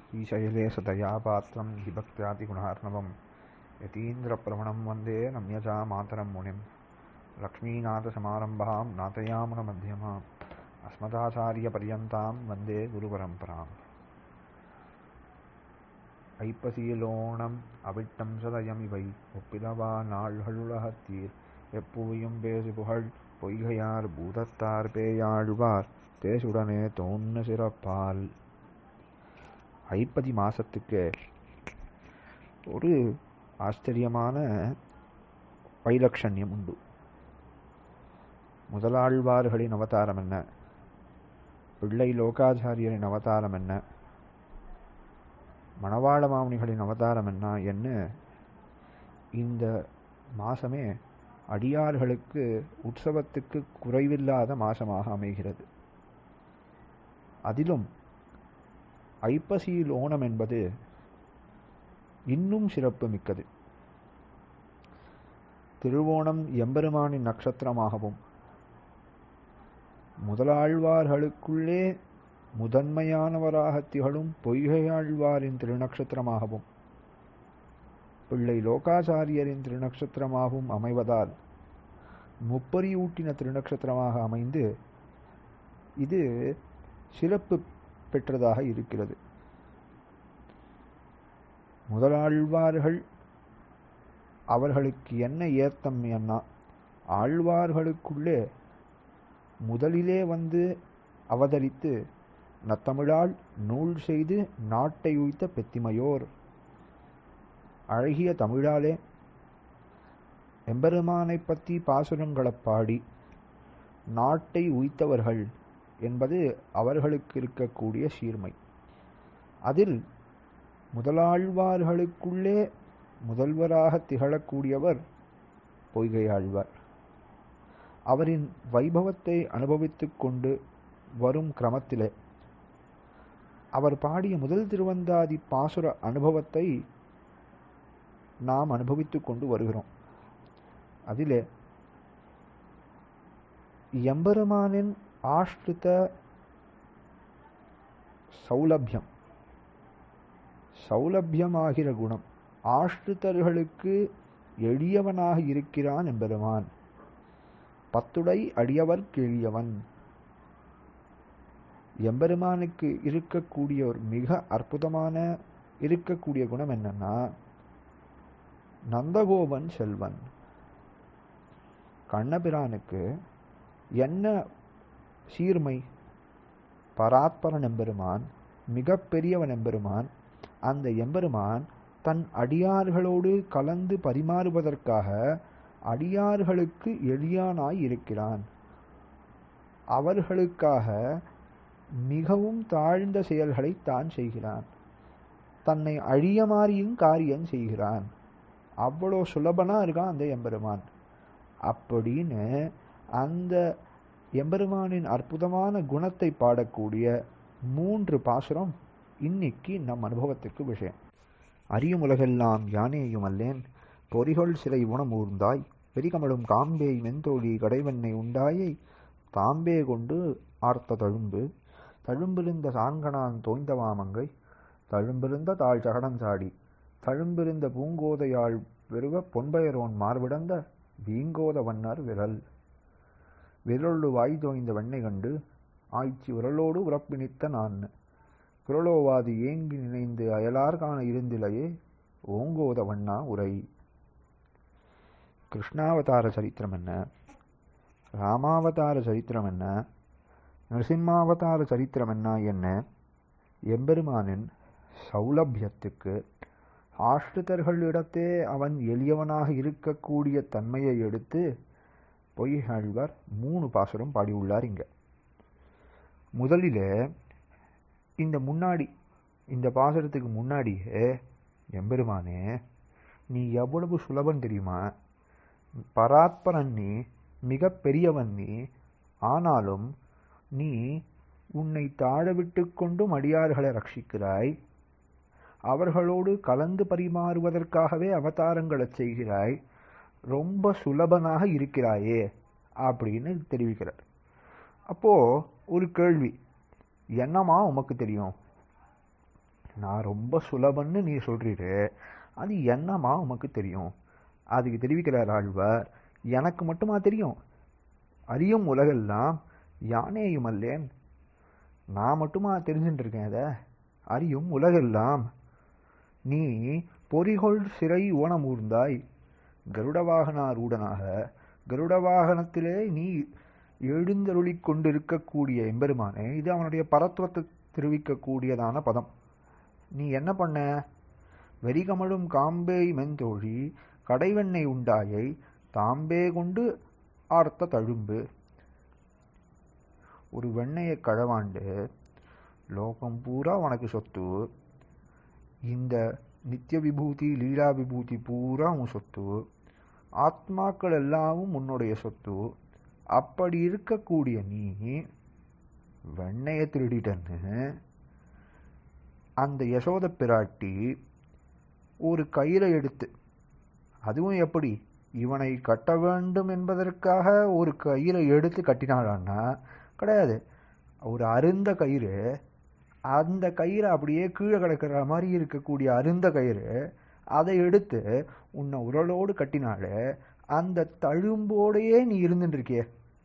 श्रीशैले सदया पात्रं विभक्त्यादिगुणार्णवं यतीन्द्रप्रवणं वन्दे नम्यजा मातरं मुनिं लक्ष्मीनाथसमारम्भां नाथयामुनमध्यमाम् अस्मदाचार्यपर्यन्तां वन्दे गुरुपरम्पराम् ஐப்பசியிலோணம் அவிட்டம் சதயம் இவை ஒப்பிலவா நாள்களுலகத்தீர் எப்பூயும் பேசு புகழ் பொய்கையார் பூதத்தார் பேயாழ்வார் தேசுடனே தோன்னு சிறப்பால் ஐப்பதி மாசத்துக்கு ஒரு ஆச்சரியமான வைலட்சண்யம் உண்டு முதலாழ்வார்களின் அவதாரம் என்ன பிள்ளை லோகாச்சாரியரின் அவதாரம் என்ன மணவாள மாமுனிகளின் அவதாரம் என்ன என்ன இந்த மாசமே அடியார்களுக்கு உற்சவத்துக்கு குறைவில்லாத மாசமாக அமைகிறது அதிலும் ஐப்பசியில் ஓணம் என்பது இன்னும் சிறப்பு மிக்கது திருவோணம் எம்பெருமானின் நட்சத்திரமாகவும் முதலாழ்வார்களுக்குள்ளே முதன்மையானவராக திகழும் பொய்கையாழ்வாரின் திருநக்ஷத்திரமாகவும் பிள்ளை லோகாச்சாரியரின் திருநக்ஷத்திரமாகவும் அமைவதால் முப்பரியூட்டின திருநக்ஷத்திரமாக அமைந்து இது சிறப்பு பெற்றதாக இருக்கிறது முதலாழ்வார்கள் அவர்களுக்கு என்ன ஏத்தம் என்ன ஆழ்வார்களுக்குள்ளே முதலிலே வந்து அவதரித்து நத்தமிழால் நூல் செய்து நாட்டை உய்த்த பெத்திமையோர் அழகிய தமிழாலே எம்பெருமானை பற்றி பாசுரங்களை பாடி நாட்டை உய்த்தவர்கள் என்பது அவர்களுக்கு இருக்கக்கூடிய சீர்மை அதில் முதலாழ்வார்களுக்குள்ளே முதல்வராக திகழக்கூடியவர் பொய்கையாழ்வார் அவரின் வைபவத்தை அனுபவித்துக் கொண்டு வரும் கிரமத்திலே அவர் பாடிய முதல் திருவந்தாதி பாசுர அனுபவத்தை நாம் அனுபவித்துக் கொண்டு வருகிறோம் அதிலே எம்பெருமானின் ஆஷ்டித சௌலபியம் சௌலபியமாகிற குணம் ஆஷ்டிதர்களுக்கு எளியவனாக இருக்கிறான் எம்பெருமான் பத்துடை அடியவர் எளியவன் எம்பெருமானுக்கு இருக்கக்கூடிய ஒரு மிக அற்புதமான இருக்கக்கூடிய குணம் என்னன்னா நந்தகோபன் செல்வன் கண்ணபிரானுக்கு என்ன சீர்மை பராத்பரன் எம்பெருமான் மிகப்பெரியவன் எம்பெருமான் அந்த எம்பெருமான் தன் அடியார்களோடு கலந்து பரிமாறுவதற்காக அடியார்களுக்கு எளியானாய் இருக்கிறான் அவர்களுக்காக மிகவும் தாழ்ந்த செயல்களை தான் செய்கிறான் தன்னை அழியமாறியும் காரியம் செய்கிறான் அவ்வளோ சுலபனா இருக்கான் அந்த எம்பெருமான் அப்படின்னு அந்த எம்பெருமானின் அற்புதமான குணத்தை பாடக்கூடிய மூன்று பாசுரம் இன்னைக்கு நம் அனுபவத்திற்கு விஷயம் அறியும் உலகெல்லாம் யானேயும் அல்லேன் பொறிகொள் சிலை உணமூர்ந்தாய் பெரிகமலும் காம்பேய் மெந்தோழி கடைவெண்ணை உண்டாயை தாம்பே கொண்டு ஆர்த்த தழும்பு தழும்பிருந்த சான்கணான் தோய்ந்தவாமங்கை தழும்பிருந்த தாழ் சகடஞ்சாடி தழும்பிருந்த பூங்கோதையாள் வெறுவ பொன்பயரோன் மார்விடந்த வீங்கோத வண்ணர் விரல் விரலொடு வாய் தோய்ந்த வெண்ணை கண்டு ஆய்ச்சி விரலோடு உறப்பினித்த நான் குரலோவாதி ஏங்கி நினைந்து அயலார் காண இருந்திலையே ஓங்கோத வண்ணா உரை கிருஷ்ணாவதார சரித்திரம் என்ன ராமாவதார சரித்திரம் என்ன நரசிம்மாவதார சரித்திரம் என்ன என்ன எம்பெருமானின் சௌலபியத்துக்கு ஆஷ்டிதர்களிடத்தே அவன் எளியவனாக இருக்கக்கூடிய தன்மையை எடுத்து பொய்யாழ்வார் மூணு பாசுரம் பாடியுள்ளார் இங்க முதலிலே இந்த முன்னாடி இந்த பாசுரத்துக்கு முன்னாடியே எம்பெருமானே நீ எவ்வளவு சுலபன் தெரியுமா பராத்பரன் நீ மிக பெரியவன் நீ ஆனாலும் நீ உன்னை தாழவிட்டு கொண்டும் அடியார்களை ரட்சிக்கிறாய் அவர்களோடு கலந்து பரிமாறுவதற்காகவே அவதாரங்களை செய்கிறாய் ரொம்ப சுலபனாக இருக்கிறாயே அப்படின்னு தெரிவிக்கிறார் அப்போ ஒரு கேள்வி என்னமா உமக்கு தெரியும் நான் ரொம்ப சுலபன்னு நீ சொல்றீரு அது என்னமா உமக்கு தெரியும் அதுக்கு தெரிவிக்கிறார் ஆழ்வார் எனக்கு மட்டுமா தெரியும் அறியும் உலகெல்லாம் யானேயும் அல்லேன் நான் மட்டுமா தெரிஞ்சுட்டு இருக்கேன் இதை அறியும் உலகெல்லாம் நீ பொறிகொள் சிறை ஊனமூர்ந்தாய் கருடவாகனாரூடனாக கருடவாகனத்திலே நீ எழுந்தருளிக் கொண்டிருக்கக்கூடிய எம்பெருமானே இது அவனுடைய பரத்துவத்தை தெரிவிக்கக்கூடியதான பதம் நீ என்ன பண்ண வெறிகமழும் காம்பே மெந்தோழி கடைவெண்ணெய் உண்டாயை தாம்பே கொண்டு ஆர்த்த தழும்பு ஒரு வெண்ணெயை கழவாண்டு லோகம் பூரா உனக்கு சொத்து இந்த நித்திய விபூதி லீலா விபூதி பூரா உன் சொத்து ஆத்மாக்கள் எல்லாமும் உன்னுடைய சொத்து அப்படி இருக்கக்கூடிய நீ வெண்ணையை திருடிட்டன்னு அந்த யசோத பிராட்டி ஒரு கயிறை எடுத்து அதுவும் எப்படி இவனை கட்ட வேண்டும் என்பதற்காக ஒரு கயிறை எடுத்து கட்டினாளான்னா கிடையாது ஒரு அருந்த கயிறு அந்த கயிறை அப்படியே கீழே கிடக்கிற மாதிரி இருக்கக்கூடிய அருந்த கயிறு அதை எடுத்து உன்னை உரலோடு கட்டினாலே அந்த தழும்போடையே நீ இருந்துட்டு இருக்கியே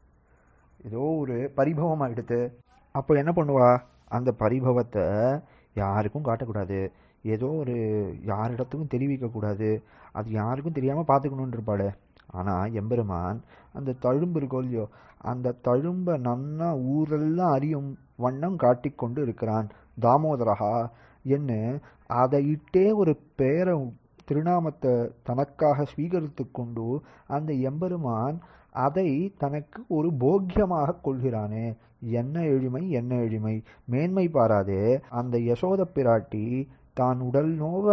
ஏதோ ஒரு பரிபவமாக எடுத்து அப்போ என்ன பண்ணுவா அந்த பரிபவத்தை யாருக்கும் காட்டக்கூடாது ஏதோ ஒரு யாரிடத்துக்கும் தெரிவிக்கக்கூடாது அது யாருக்கும் தெரியாமல் பார்த்துக்கணுன்னு இருப்பாளே ஆனால் எம்பெருமான் அந்த தழும்பு இருக்கோ இல்லையோ அந்த தழும்பை நன்னா ஊரெல்லாம் அறியும் வண்ணம் காட்டிக்கொண்டு இருக்கிறான் தாமோதரஹா என்ன அதை இட்டே ஒரு பெயரை திருநாமத்தை தனக்காக ஸ்வீகரித்து கொண்டு அந்த எம்பெருமான் அதை தனக்கு ஒரு போக்கியமாக கொள்கிறானே என்ன எளிமை என்ன எளிமை மேன்மை பாராதே அந்த யசோத பிராட்டி தான் உடல் நோவ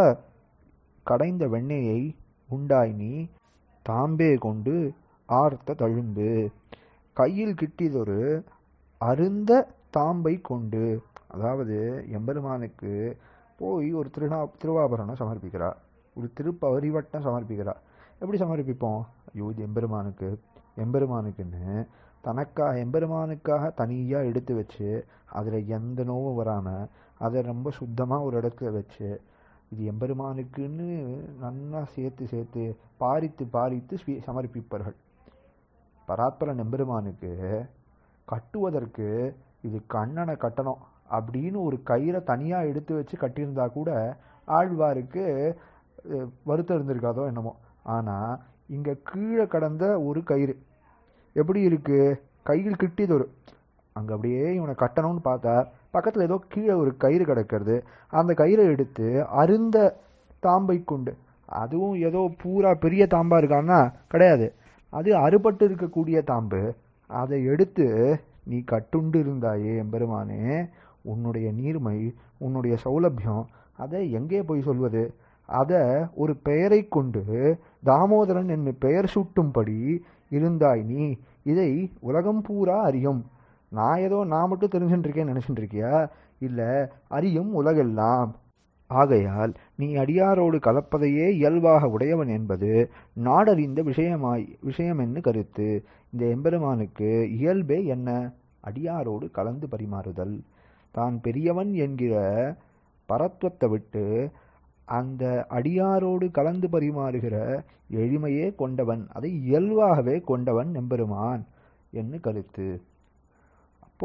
கடைந்த வெண்ணெயை உண்டாய் நீ தாம்பே கொண்டு ஆர்த்த தழும்பு கையில் கிட்டியதொரு அருந்த தாம்பை கொண்டு அதாவது எம்பெருமானுக்கு போய் ஒரு திருநா திருவாபரணம் சமர்ப்பிக்கிறார் ஒரு திருப்பரிவட்டம் சமர்ப்பிக்கிறார் எப்படி சமர்ப்பிப்போம் ஐயோ இது எம்பெருமானுக்கு எம்பெருமானுக்குன்னு தனக்காக எம்பெருமானுக்காக தனியாக எடுத்து வச்சு அதில் எந்த நோவும் வராமல் அதை ரொம்ப சுத்தமாக ஒரு இடத்துல வச்சு இது எம்பெருமானுக்குன்னு நன்னா சேர்த்து சேர்த்து பாரித்து பாரித்து ஸ்வீ சமர்ப்பிப்பார்கள் பராத்பரன் எம்பெருமானுக்கு கட்டுவதற்கு இது கண்ணனை கட்டணும் அப்படின்னு ஒரு கயிறை தனியாக எடுத்து வச்சு கட்டியிருந்தா கூட ஆழ்வாருக்கு அஹ், வருத்தம் இருந்திருக்காதோ என்னமோ ஆனால் இங்கே கீழே கடந்த ஒரு கயிறு எப்படி இருக்கு கையில் கிட்டியது ஒரு அங்கே அப்படியே இவனை கட்டணும்னு பார்த்தா பக்கத்தில் ஏதோ கீழே ஒரு கயிறு கிடக்கிறது அந்த கயிறை எடுத்து அருந்த தாம்பை கொண்டு அதுவும் ஏதோ பூரா பெரிய தாம்பா இருக்கான்னா கிடையாது அது அறுபட்டு இருக்கக்கூடிய தாம்பு அதை எடுத்து நீ கட்டுண்டு இருந்தாயே எம்பெருமானே உன்னுடைய நீர்மை உன்னுடைய சௌலபியம் அதை எங்கே போய் சொல்வது அதை ஒரு பெயரை கொண்டு தாமோதரன் என்று பெயர் சூட்டும்படி இருந்தாய் நீ இதை உலகம் பூரா அறியும் நான் ஏதோ நான் மட்டும் தெரிஞ்சுட்டு இருக்கேன்னு நினைச்சுட்டு இருக்கியா இல்லை அறியும் உலகெல்லாம் ஆகையால் நீ அடியாரோடு கலப்பதையே இயல்பாக உடையவன் என்பது நாடறிந்த விஷயமாய் விஷயம் என்று கருத்து இந்த எம்பெருமானுக்கு இயல்பே என்ன அடியாரோடு கலந்து பரிமாறுதல் தான் பெரியவன் என்கிற பரத்துவத்தை விட்டு அந்த அடியாரோடு கலந்து பரிமாறுகிற எளிமையே கொண்டவன் அதை இயல்பாகவே கொண்டவன் எம்பெருமான் என்று கருத்து அப்போ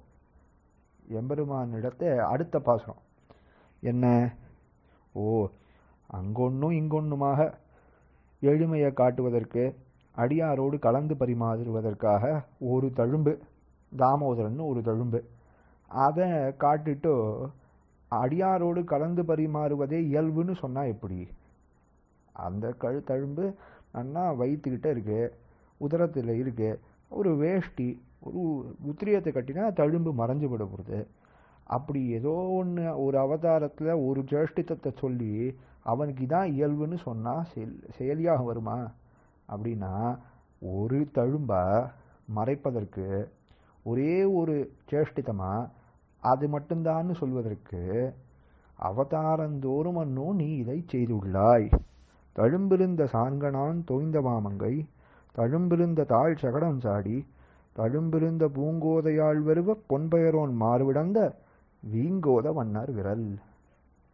எம்பெருமானிடத்தை அடுத்த பாசுரம் என்ன ஓ அங்கொன்னும் இங்கொன்னுமாக எளிமையை காட்டுவதற்கு அடியாரோடு கலந்து பரிமாறுவதற்காக ஒரு தழும்பு தாமோதரன் ஒரு தழும்பு அதை காட்டிட்டு அடியாரோடு கலந்து பரிமாறுவதே இயல்புன்னு சொன்னால் எப்படி அந்த கழு தழும்பு நன்னா வயிற்றுக்கிட்ட இருக்கு உதரத்தில் இருக்கு ஒரு வேஷ்டி ஒரு உத்திரியத்தை கட்டினா தழும்பு மறைஞ்சு விட போகுது அப்படி ஏதோ ஒன்று ஒரு அவதாரத்தில் ஒரு ஜேஷ்டித்தத்தை சொல்லி அவனுக்கு இதான் இயல்புன்னு சொன்னால் செல் செயலியாக வருமா அப்படின்னா ஒரு தழும்பை மறைப்பதற்கு ஒரே ஒரு சேஷ்டிதமாக அது மட்டும்தான்னு சொல்வதற்கு அவதாரந்தோறும் அன்னோ நீ இதை செய்துள்ளாய் தழும்பிருந்த சான்கணான் தோய்ந்த மாமங்கை தழும்பிருந்த தாழ் சகடம் சாடி தழும்பிருந்த பூங்கோதையாள் வருவ பொன்பெயரோன் மாறுவிடந்த வீங்கோத வண்ணர் விரல்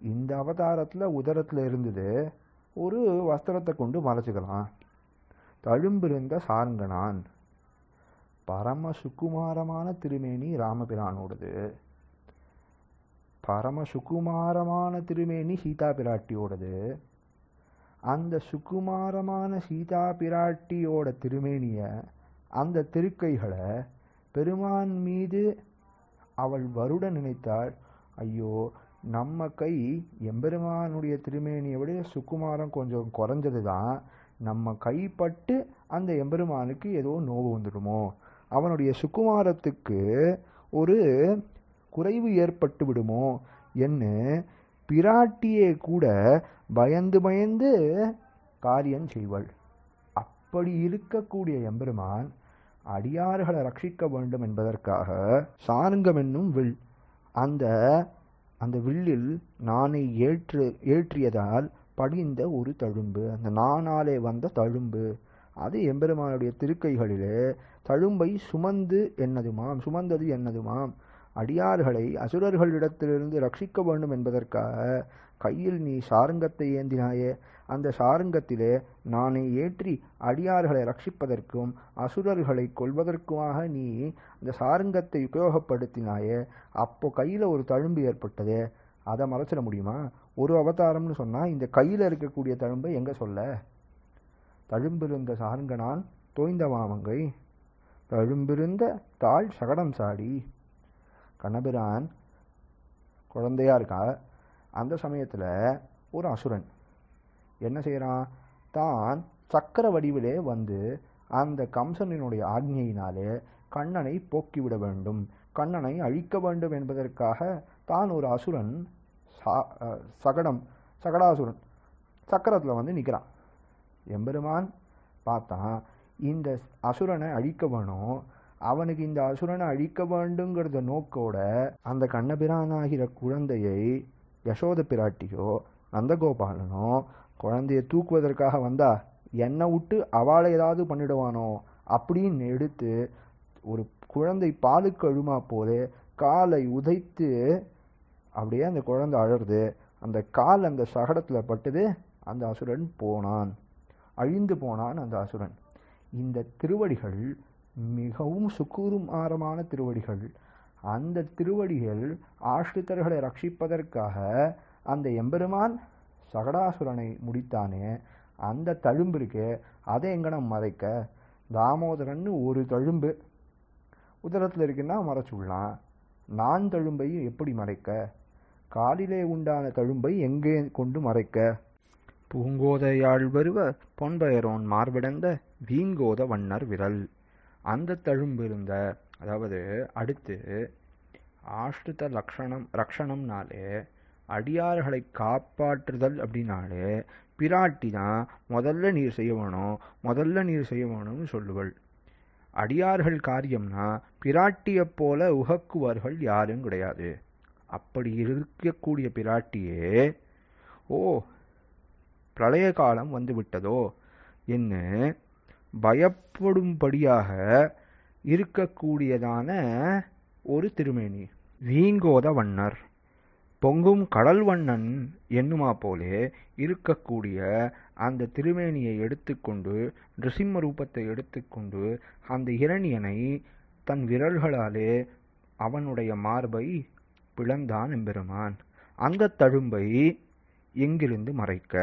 இந்த அவதாரத்தில் உதரத்தில் இருந்தது ஒரு வஸ்திரத்தை கொண்டு மறைச்சிக்கலாம் தழும்பிருந்த சார்ங்கனான் பரம சுக்குமாரமான திருமேனி ராமபிரானோடது பரம சுகுமாரமான திருமேனி சீதா பிராட்டியோடது அந்த சுகுமாரமான சீதா பிராட்டியோட திருமேனிய அந்த திருக்கைகளை பெருமான் மீது அவள் வருட நினைத்தாள் ஐயோ நம்ம கை எம்பெருமானுடைய திருமேனியை விட சுக்குமாரம் கொஞ்சம் குறைஞ்சது தான் நம்ம கைப்பட்டு அந்த எம்பெருமானுக்கு ஏதோ நோவு வந்துடுமோ அவனுடைய சுக்குமாரத்துக்கு ஒரு குறைவு ஏற்பட்டு விடுமோ என்று பிராட்டியே கூட பயந்து பயந்து காரியம் செய்வள் அப்படி இருக்கக்கூடிய எம்பெருமான் அடியார்களை ரட்சிக்க வேண்டும் என்பதற்காக சாருங்கம் என்னும் வில் அந்த அந்த வில்லில் நானை ஏற்று ஏற்றியதால் படிந்த ஒரு தழும்பு அந்த நானாலே வந்த தழும்பு அது எம்பெருமானுடைய திருக்கைகளிலே தழும்பை சுமந்து என்னதுமாம் சுமந்தது என்னதுமாம் அடியார்களை அசுரர்களிடத்திலிருந்து ரட்சிக்க வேண்டும் என்பதற்காக கையில் நீ சாருங்கத்தை ஏந்தினாயே அந்த சாருங்கத்திலே நானே ஏற்றி அடியார்களை ரட்சிப்பதற்கும் அசுரர்களை கொல்வதற்குமாக நீ அந்த சாருங்கத்தை உபயோகப்படுத்தினாயே அப்போ கையில் ஒரு தழும்பு ஏற்பட்டதே அதை மறைச்சிட முடியுமா ஒரு அவதாரம்னு சொன்னால் இந்த கையில் இருக்கக்கூடிய தழும்பை எங்கே சொல்ல தழும்பிருந்த சாருங்கனான் தோய்ந்த மாமங்கை தழும்பிருந்த தாழ் சகடம் சாடி கண்ணபிரான் குழந்தையா இருக்கா அந்த சமயத்தில் ஒரு அசுரன் என்ன செய்கிறான் தான் சக்கர வடிவிலே வந்து அந்த கம்சனினுடைய ஆக்ஞையினாலே கண்ணனை போக்கிவிட வேண்டும் கண்ணனை அழிக்க வேண்டும் என்பதற்காக தான் ஒரு அசுரன் சா- அஹ் சகடம் சகடாசுரன் சக்கரத்தில் வந்து நிற்கிறான் எம்பெருமான் பார்த்தான் இந்த அசுரனை அழிக்க வேணும் அவனுக்கு இந்த அசுரனை அழிக்க வேண்டுங்கிறத நோக்கோட அந்த கண்ணபிரானாகிற குழந்தையை யசோத பிராட்டியோ நந்தகோபாலனோ குழந்தையை தூக்குவதற்காக வந்தா என்னை விட்டு அவளை ஏதாவது பண்ணிடுவானோ அப்படின்னு எடுத்து ஒரு குழந்தை பாலுக்கு அழுமா போலே காலை உதைத்து அப்படியே அந்த குழந்தை அழறது அந்த கால் அந்த சகடத்தில் பட்டது அந்த அசுரன் போனான் அழிந்து போனான் அந்த அசுரன் இந்த திருவடிகள் மிகவும் சுக்குமாரமான திருவடிகள் அந்த திருவடிகள் ஆஷ்ரித்தர்களை ரட்சிப்பதற்காக அந்த எம்பெருமான் சகடாசுரனை முடித்தானே அந்த தழும்பு இருக்கே அதை எங்கனம் மறைக்க தாமோதரன்னு ஒரு தழும்பு உதரத்தில் இருக்குன்னா மறைச்சுடலாம் நான் தழும்பையும் எப்படி மறைக்க காலிலே உண்டான தழும்பை எங்கே கொண்டு மறைக்க பூங்கோதையாள் வருவ பொன்பெயரோன் மார்பிடந்த வீங்கோத வண்ணர் விரல் அந்த தழும்பு இருந்த அதாவது அடுத்து ஆஷ்ரித லக்ஷணம் ரக்ஷணம்னாலே அடியார்களை காப்பாற்றுதல் அப்படின்னாலே பிராட்டி தான் முதல்ல நீர் செய்ய வேணும் முதல்ல நீர் செய்ய வேணும்னு சொல்லுவள் அடியார்கள் காரியம்னா பிராட்டியைப் போல உகக்குவார்கள் யாரும் கிடையாது அப்படி இருக்கக்கூடிய பிராட்டியே ஓ பிரளய காலம் வந்து விட்டதோ என்ன பயப்படும்படியாக இருக்கக்கூடியதான ஒரு திருமேனி வீங்கோத வண்ணர் பொங்கும் கடல் வண்ணன் என்னுமா போலே இருக்கக்கூடிய அந்த திருமேனியை எடுத்துக்கொண்டு நிருசிம்ம ரூபத்தை எடுத்துக்கொண்டு அந்த இரணியனை தன் விரல்களாலே அவனுடைய மார்பை பிளந்தான் எம்பெருமான் அந்த தழும்பை எங்கிருந்து மறைக்க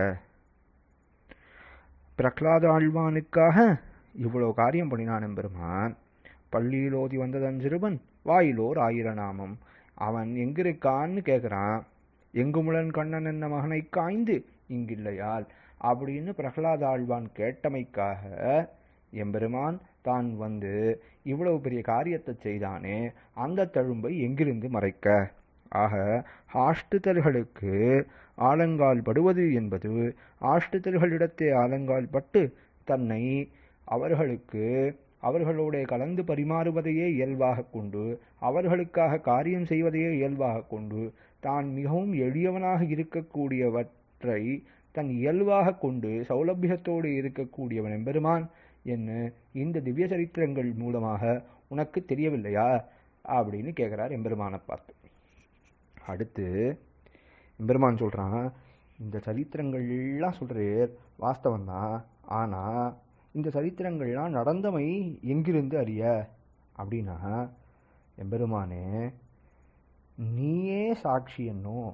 பிரகலாத ஆழ்வானுக்காக இவ்வளோ காரியம் பண்ணினான் எம்பெருமான் பள்ளியில் ஓதி வந்ததன் சிறுவன் வாயிலோர் ஆயிரநாமம் அவன் எங்கிருக்கான்னு கேட்குறான் எங்குமுளன் கண்ணன் என்ன மகனை காய்ந்து இங்கில்லையால் அப்படின்னு பிரகலாத ஆழ்வான் கேட்டமைக்காக எம்பெருமான் தான் வந்து இவ்வளவு பெரிய காரியத்தை செய்தானே அந்த தழும்பை எங்கிருந்து மறைக்க ஆக ஆஷ்டிதர்களுக்கு ஆலங்கால் படுவது என்பது ஆஷ்டிதர்களிடத்தே ஆலங்கால் பட்டு தன்னை அவர்களுக்கு அவர்களோட கலந்து பரிமாறுவதையே இயல்பாக கொண்டு அவர்களுக்காக காரியம் செய்வதையே இயல்பாக கொண்டு தான் மிகவும் எளியவனாக இருக்கக்கூடியவற்றை தன் இயல்பாக கொண்டு சௌலபியத்தோடு இருக்கக்கூடியவன் எம்பெருமான் என்ன இந்த திவ்ய சரித்திரங்கள் மூலமாக உனக்கு தெரியவில்லையா அப்படின்னு கேட்குறார் எம்பெருமானை பார்த்து அடுத்து பெருமான் சொல்கிறான் இந்த சரித்திரங்கள்லாம் சொல்கிறேர் வாஸ்தவம் தான் ஆனால் இந்த சரித்திரங்கள்லாம் நடந்தமை எங்கிருந்து அறிய அப்படின்னா எம்பெருமானே நீயே சாட்சி என்னும்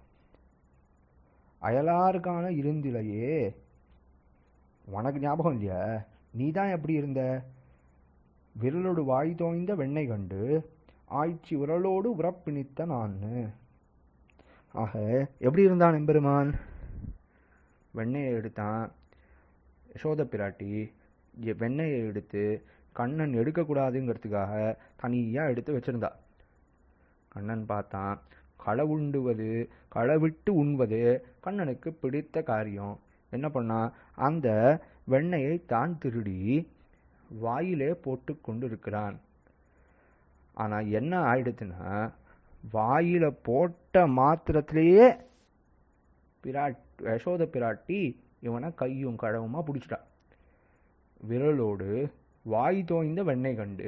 அயலாருக்கான இருந்திலையே உனக்கு ஞாபகம் இல்லையா நீ தான் எப்படி இருந்த விரலோடு வாய் தோய்ந்த வெண்ணெய் கண்டு ஆய்ச்சி உரலோடு உறப்பிணித்த நான் ஆக எப்படி இருந்தான் எம்பெருமான் வெண்ணெயை எடுத்தான் யசோத பிராட்டி எ- வெண்ணெயை எடுத்து கண்ணன் எடுக்கக்கூடாதுங்கிறதுக்காக தனியாக எடுத்து வச்சிருந்தா கண்ணன் பார்த்தான் களை உண்டுவது களை விட்டு உண்பது கண்ணனுக்கு பிடித்த காரியம் என்ன பண்ணா அந்த வெண்ணெயை தான் திருடி வாயிலே போட்டு கொண்டு இருக்கிறான் ஆனா என்ன ஆயிடுச்சுன்னா வாயில போட்ட மாத்திரத்திலேயே பிராட் யசோத பிராட்டி இவனை கையும் கழவுமா பிடிச்சிட்டா விரலோடு வாய் தோய்ந்த வெண்ணெய் கண்டு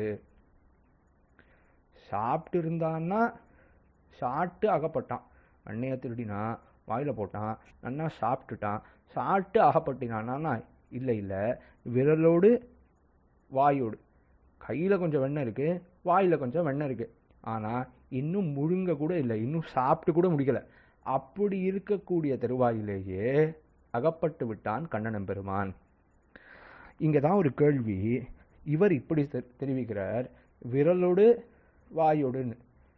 சாப்பிட்டு இருந்தான்னா சாப்பிட்டு அகப்பட்டான் வெண்ணெயை திருடினா வாயில போட்டான் நன்னா சாப்பிட்டுட்டான் சாப்பிட்டு அகப்பட்டினானா இல்லை இல்லை விரலோடு வாயோடு கையில் கொஞ்சம் வெண்ணெய் இருக்கு வாயில் கொஞ்சம் வெண்ணெய் இருக்கு ஆனால் இன்னும் முழுங்க கூட இல்லை இன்னும் சாப்பிட்டு கூட முடிக்கல அப்படி இருக்கக்கூடிய தருவாயிலேயே அகப்பட்டு விட்டான் கண்ணன் பெருமான் இங்கே தான் ஒரு கேள்வி இவர் இப்படி தெ- தெரிவிக்கிறார் விரலோடு வாயோடுன்னு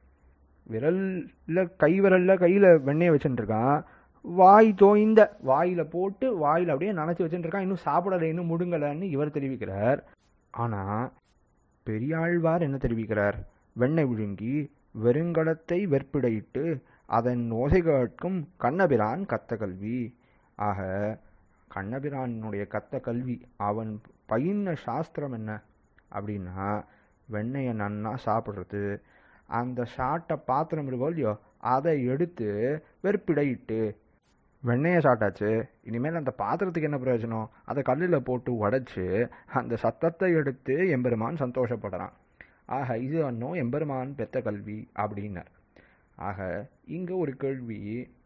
விரல்ல கை விரல்ல கையில் வெண்ணெயை வச்சுட்டு இருக்கான் வாய் தோய்ந்த வாயில போட்டு வாயில அப்படியே நனைச்சு வச்சுட்டு இருக்கான் இன்னும் சாப்பிடலை இன்னும் முடுங்கலைன்னு இவர் தெரிவிக்கிறார் ஆனா பெரியாழ்வார் என்ன தெரிவிக்கிறார் வெண்ணெய் விழுங்கி வெறுங்கலத்தை வெற்பிடையிட்டு அதன் ஓசை கேட்கும் கண்ணபிரான் கத்த கல்வி ஆக கண்ணபிரானுடைய கத்த கல்வி அவன் பயின்ன சாஸ்திரம் என்ன அப்படின்னா வெண்ணெயை நன்னா சாப்பிட்றது அந்த சாட்டை பாத்திரம் இருக்கோ இல்லையோ அதை எடுத்து வெற்பிடையிட்டு வெண்ணெயை சாட்டாச்சு இனிமேல் அந்த பாத்திரத்துக்கு என்ன பிரயோஜனம் அதை கல்லில் போட்டு உடைச்சு அந்த சத்தத்தை எடுத்து எம்பெருமான் சந்தோஷப்படுறான் ஆக இது அன்னும் எம்பெருமான் பெத்த கல்வி அப்படின்னார் ஆக இங்கே ஒரு கேள்வி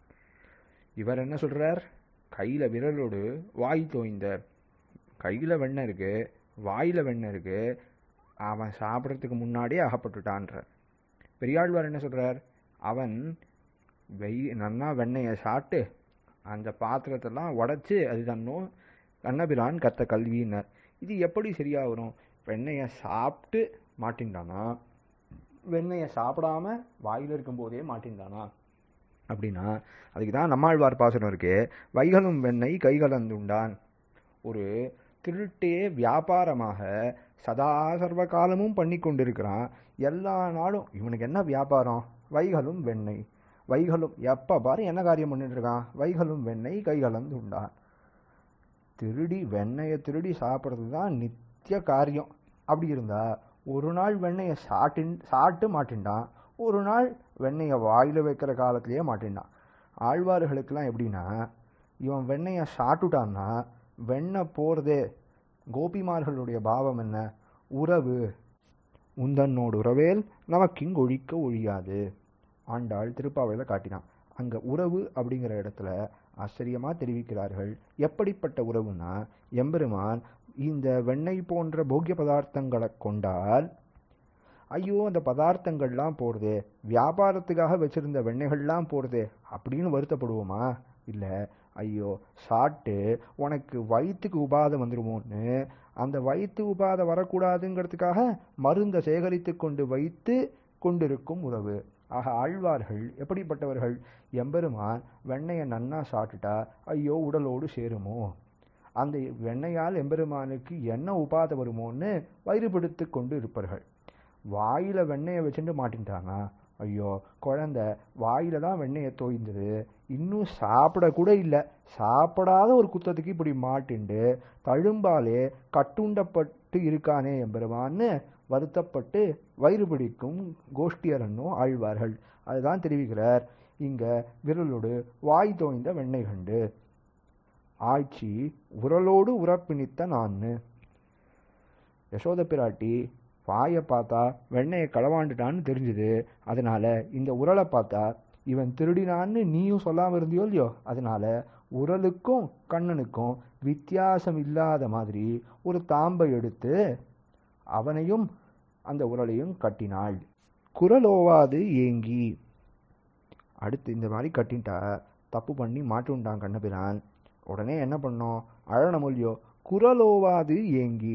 இவர் என்ன சொல்றார் கையில் விரலோடு வாய் தோய்ந்த கையில் வெண்ணெய் இருக்கு வாயில் வெண்ணெய் இருக்கு அவன் சாப்பிட்றதுக்கு முன்னாடியே அகப்பட்டுட்டான்றார் பெரியாழ்வார் என்ன சொல்றார் அவன் வெய் நன்னா வெண்ணெயை சாப்பிட்டு அந்த பாத்திரத்தெல்லாம் உடைச்சு அது தன்னும் கண்ணபிரான் கத்த கல்வின்னார் இது எப்படி சரியா வரும் வெண்ணெயை சாப்பிட்டு மாட்டின்டானா வெண்ணெயை சாப்பிடாம வாயில் இருக்கும்போதே மாட்டின்டானா அப்படின்னா அதுக்கு தான் நம்மாழ்வார் பாசனம் இருக்கு வைகளும் வெண்ணெய் கைகலந்துண்டான் ஒரு திருட்டே வியாபாரமாக சதா சர்வ காலமும் பண்ணி கொண்டிருக்கிறான் எல்லா நாளும் இவனுக்கு என்ன வியாபாரம் வைகளும் வெண்ணெய் வைகளும் எப்போ பாரு என்ன காரியம் பண்ணிட்டு இருக்கான் வைகளும் வெண்ணெய் கைகலந்து உண்டான் திருடி வெண்ணெயை திருடி சாப்பிட்றது தான் நித்திய காரியம் அப்படி இருந்தா ஒரு நாள் வெண்ணெயை சாட்டின் சாப்பிட்டு மாட்டின்டான் ஒரு நாள் வெண்ணெயை வாயில் வைக்கிற காலத்திலேயே மாட்டின்டான் ஆழ்வார்களுக்கெல்லாம் எப்படின்னா இவன் வெண்ணெயை சாப்பிட்டுட்டான்னா வெண்ணெய் போகிறதே கோபிமார்களுடைய பாவம் என்ன உறவு உந்தன்னோடு உறவேல் நமக்கிங் ஒழிக்க ஒழியாது ஆண்டாள் திருப்பாவையில் காட்டினான் அங்கே உறவு அப்படிங்கிற இடத்துல ஆச்சரியமாக தெரிவிக்கிறார்கள் எப்படிப்பட்ட உறவுனா எம்பெருமான் இந்த வெண்ணெய் போன்ற போக்கிய பதார்த்தங்களை கொண்டால் ஐயோ அந்த பதார்த்தங்கள்லாம் போடுதே வியாபாரத்துக்காக வச்சிருந்த வெண்ணெய்கள்லாம் போடுதே அப்படின்னு வருத்தப்படுவோமா இல்லை ஐயோ சாப்பிட்டு உனக்கு வயிற்றுக்கு உபாதை வந்துருமோன்னு அந்த வயிற்று உபாதை வரக்கூடாதுங்கிறதுக்காக மருந்தை சேகரித்து கொண்டு வைத்து கொண்டிருக்கும் உறவு ஆக ஆழ்வார்கள் எப்படிப்பட்டவர்கள் எம்பெருமான் வெண்ணெயை நன்னா சாப்பிட்டுட்டா ஐயோ உடலோடு சேருமோ அந்த வெண்ணெயால் எம்பெருமானுக்கு என்ன உபாதை வருமோன்னு வயிறுபடுத்து கொண்டு இருப்பார்கள் வாயில வெண்ணெயை வச்சுட்டு மாட்டின்ட்டாங்க ஐயோ குழந்தை வாயில தான் வெண்ணெயை தோய்ந்தது இன்னும் சாப்பிட கூட இல்லை சாப்பிடாத ஒரு குத்தத்துக்கு இப்படி மாட்டிண்டு தழும்பாலே கட்டுண்டப்பட்டு இருக்கானே எம்பெருமான்னு வருத்தப்பட்டு வயிறு பிடிக்கும் கோஷ்டியரன்னும் ஆழ்வார்கள் அதுதான் தெரிவிக்கிறார் இங்க விரலோடு வாய் தோய்ந்த வெண்ணெய் கண்டு ஆட்சி உரலோடு உரப்பிணித்த நான்னு யசோத பிராட்டி வாயை பார்த்தா வெண்ணெயை களவாண்டுட்டான்னு தெரிஞ்சுது அதனால இந்த உரலை பார்த்தா இவன் திருடினான்னு நீயும் சொல்லாமல் இருந்தியோ இல்லையோ அதனால உரலுக்கும் கண்ணனுக்கும் வித்தியாசம் இல்லாத மாதிரி ஒரு தாம்பை எடுத்து அவனையும் அந்த உரலையும் கட்டினாள் குரலோவாது ஏங்கி அடுத்து இந்த மாதிரி கட்டின்ட்டா தப்பு பண்ணி மாட்டுண்டான் கண்ணபிரான் உடனே என்ன பண்ணோம் அழன மொழியோ குரலோவாது ஏங்கி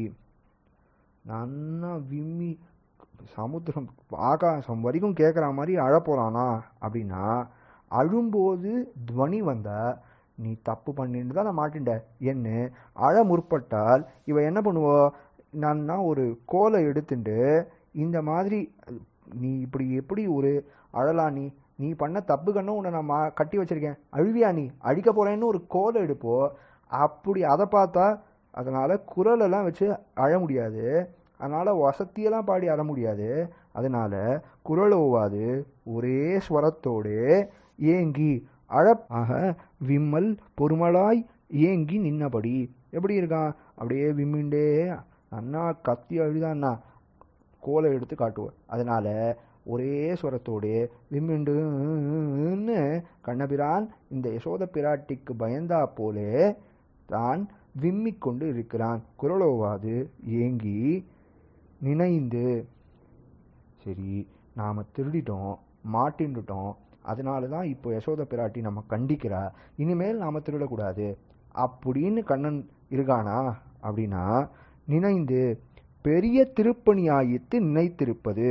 நன்னா விம்மி சமுத்திரம் ஆகாசம் வரைக்கும் கேட்குற மாதிரி அழப்போறானா அப்படின்னா அழும்போது துவனி வந்தா நீ தப்பு பண்ணிட்டு தான் நான் மாட்டின்ட என்ன அழ முற்பட்டால் இவ என்ன பண்ணுவோ நான் ஒரு கோலை எடுத்துட்டு இந்த மாதிரி நீ இப்படி எப்படி ஒரு அழலா நீ நீ பண்ண தப்பு கண்ணும் உன்னை நான் மா கட்டி வச்சிருக்கேன் அழுவியா நீ அழிக்க போறேன்னு ஒரு கோலை எடுப்போ அப்படி அதை பார்த்தா அதனால குரலெல்லாம் வச்சு அழ முடியாது அதனால வசத்தியெல்லாம் பாடி அற முடியாது அதனால குரலோவாது ஒரே ஸ்வரத்தோடு ஏங்கி அழ ஆக விம்மல் பொறுமலாய் ஏங்கி நின்னபடி எப்படி இருக்கான் அப்படியே விம்மிண்டே அண்ணா கத்தி அழுதான்னா கோலை எடுத்து காட்டுவோம் அதனால ஒரே ஸ்வரத்தோடு விம்மிண்டுன்னு கண்ணபிரான் இந்த யசோத பிராட்டிக்கு பயந்தா போலே தான் விம்மிக் கொண்டு இருக்கிறான் குரலோவாது ஏங்கி நினைந்து சரி நாம் திருடிட்டோம் மாட்டின்னுட்டோம் அதனால தான் இப்போ யசோத பிராட்டி நம்ம கண்டிக்கிறா இனிமேல் நாம் திருடக்கூடாது அப்படின்னு கண்ணன் இருக்கானா அப்படின்னா நினைந்து பெரிய திருப்பணியாயித்து நினைத்திருப்பது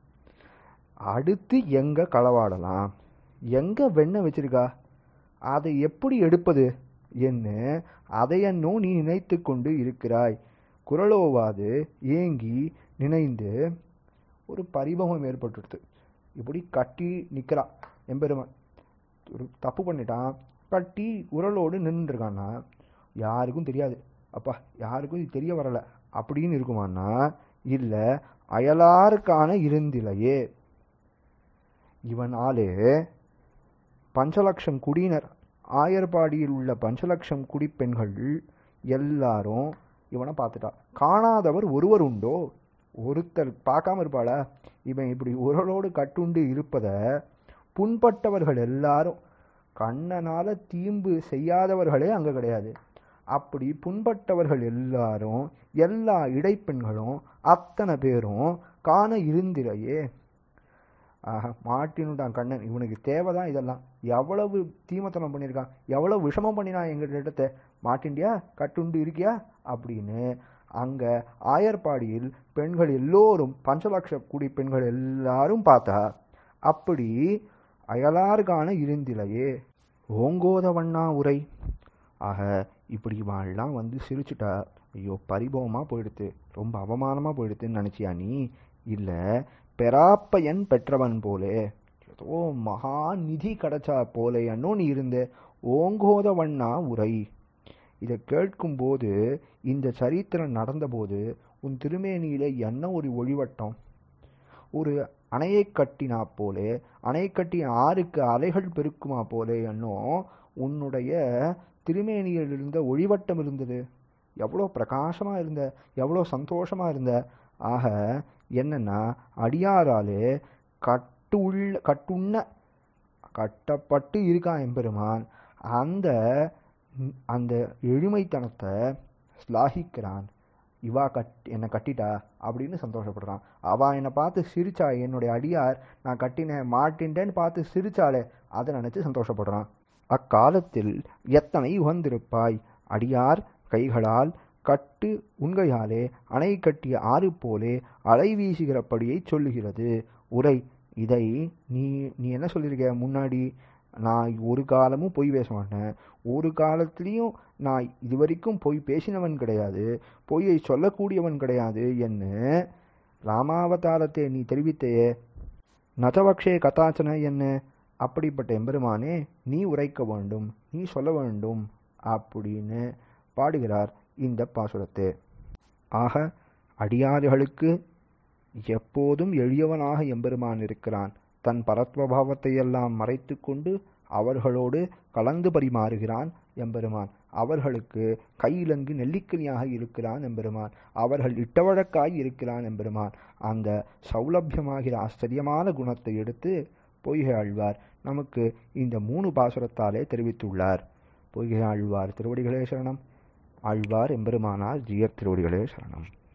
அடுத்து எங்க களவாடலாம் எங்க வெண்ணெய் வச்சிருக்கா அதை எப்படி எடுப்பது என்று அதையன்னோ நீ நினைத்து கொண்டு இருக்கிறாய் குரலோவாது ஏங்கி நினைந்து ஒரு பரிபவம் ஏற்பட்டுடுது இப்படி கட்டி நிற்கிறான் எம்பெருமான் ஒரு தப்பு பண்ணிட்டான் கட்டி உரலோடு நின்றுருக்கான்னா யாருக்கும் தெரியாது அப்பா யாருக்கும் இது தெரிய வரல அப்படின்னு இருக்குமான்னா இல்லை அயலாருக்கான இருந்திலையே இவன் ஆளு பஞ்சலட்சம் குடியினர் ஆயர்பாடியில் உள்ள பஞ்சலட்சம் குடிப்பெண்கள் எல்லாரும் இவனை பார்த்துட்டா காணாதவர் ஒருவர் உண்டோ ஒருத்தர் பார்க்காம இருப்பாளா இவன் இப்படி உரலோடு கட்டுண்டு இருப்பத புண்பட்டவர்கள் எல்லாரும் கண்ணனால தீம்பு செய்யாதவர்களே அங்க கிடையாது அப்படி புண்பட்டவர்கள் எல்லாரும் எல்லா இடைப்பெண்களும் அத்தனை பேரும் காண இருந்திரையே ஆஹா மாட்டினுட்டான் கண்ணன் இவனுக்கு தேவைதான் இதெல்லாம் எவ்வளவு தீமத்தனம் பண்ணியிருக்கான் எவ்வளவு விஷமம் பண்ணினான் எங்கள் இடத்தை மாட்டிண்டியா கட்டுண்டு இருக்கியா அப்படின்னு அங்க ஆயர்பாடியில் பெண்கள் எல்லோரும் பஞ்சலட்ச குடி பெண்கள் எல்லாரும் பார்த்தா அப்படி அயலார்கான இருந்திலையே ஓங்கோதவண்ணா உரை ஆக இப்படி வாழலாம் வந்து சிரிச்சுட்டா ஐயோ பரிபவமாக போயிடுத்து ரொம்ப அவமானமாக போயிடுத்துன்னு நினச்சியா நீ இல்லை பெராப்பயன் பெற்றவன் போலே ஏதோ மகா நிதி கிடைச்சா போலே அன்னோ நீ இருந்த ஓங்கோதவண்ணா உரை இதை கேட்கும்போது இந்த சரித்திரம் நடந்தபோது உன் திருமேனியில என்ன ஒரு ஒளிவட்டம் ஒரு அணையை கட்டினா போலே அணை கட்டி ஆறுக்கு அலைகள் பெருக்குமா போலே என்னும் உன்னுடைய திருமேனியில் இருந்த ஒளிவட்டம் இருந்தது எவ்வளோ பிரகாசமாக இருந்த எவ்வளோ சந்தோஷமாக இருந்த ஆக என்னன்னா அடியாராலே கட்டு உள்ள கட்டுண்ண கட்டப்பட்டு இருக்கான் எம்பெருமான் அந்த அந்த எளிமைத்தனத்தை ஸ்லாகிக்கிறான் இவா கட் என்னை கட்டிட்டா அப்படின்னு சந்தோஷப்படுறான் அவ என்னை பார்த்து சிரிச்சா என்னுடைய அடியார் நான் கட்டினேன் மாட்டின்றேன்னு பார்த்து சிரிச்சாலே அதை நினச்சி சந்தோஷப்படுறான் அக்காலத்தில் எத்தனை உகந்திருப்பாய் அடியார் கைகளால் கட்டு உண்கையாலே அணை கட்டிய ஆறு போலே அலை வீசுகிறபடியை சொல்லுகிறது உரை இதை நீ நீ என்ன சொல்லியிருக்க முன்னாடி நான் ஒரு காலமும் பொய் பேச மாட்டேன் ஒரு காலத்துலேயும் நான் இது வரைக்கும் பொய் பேசினவன் கிடையாது பொய்யை சொல்லக்கூடியவன் கிடையாது என்று ராமாவதாரத்தை நீ தெரிவித்தையே நதவக்ஷே கதாச்சன என்ன அப்படிப்பட்ட எம்பெருமானே நீ உரைக்க வேண்டும் நீ சொல்ல வேண்டும் அப்படின்னு பாடுகிறார் இந்த பாசுரத்தை ஆக அடியார்களுக்கு எப்போதும் எளியவனாக எம்பெருமான் இருக்கிறான் தன் பரத்வபாவத்தை எல்லாம் மறைத்து கொண்டு அவர்களோடு கலந்து பரிமாறுகிறான் எம்பெருமான் அவர்களுக்கு கையிலங்கு நெல்லிக்கனியாக இருக்கிறான் எம்பெருமான் அவர்கள் இட்டவழக்காய் இருக்கிறான் எம்பெருமான் அந்த சௌலபியமாகிற ஆச்சரியமான குணத்தை எடுத்து பொய்கை ஆழ்வார் நமக்கு இந்த மூணு பாசுரத்தாலே தெரிவித்துள்ளார் பொய்கை ஆழ்வார் திருவடிகளே சரணம் ஆழ்வார் எம்பெருமானார் ஜியர் திருவடிகளே சரணம்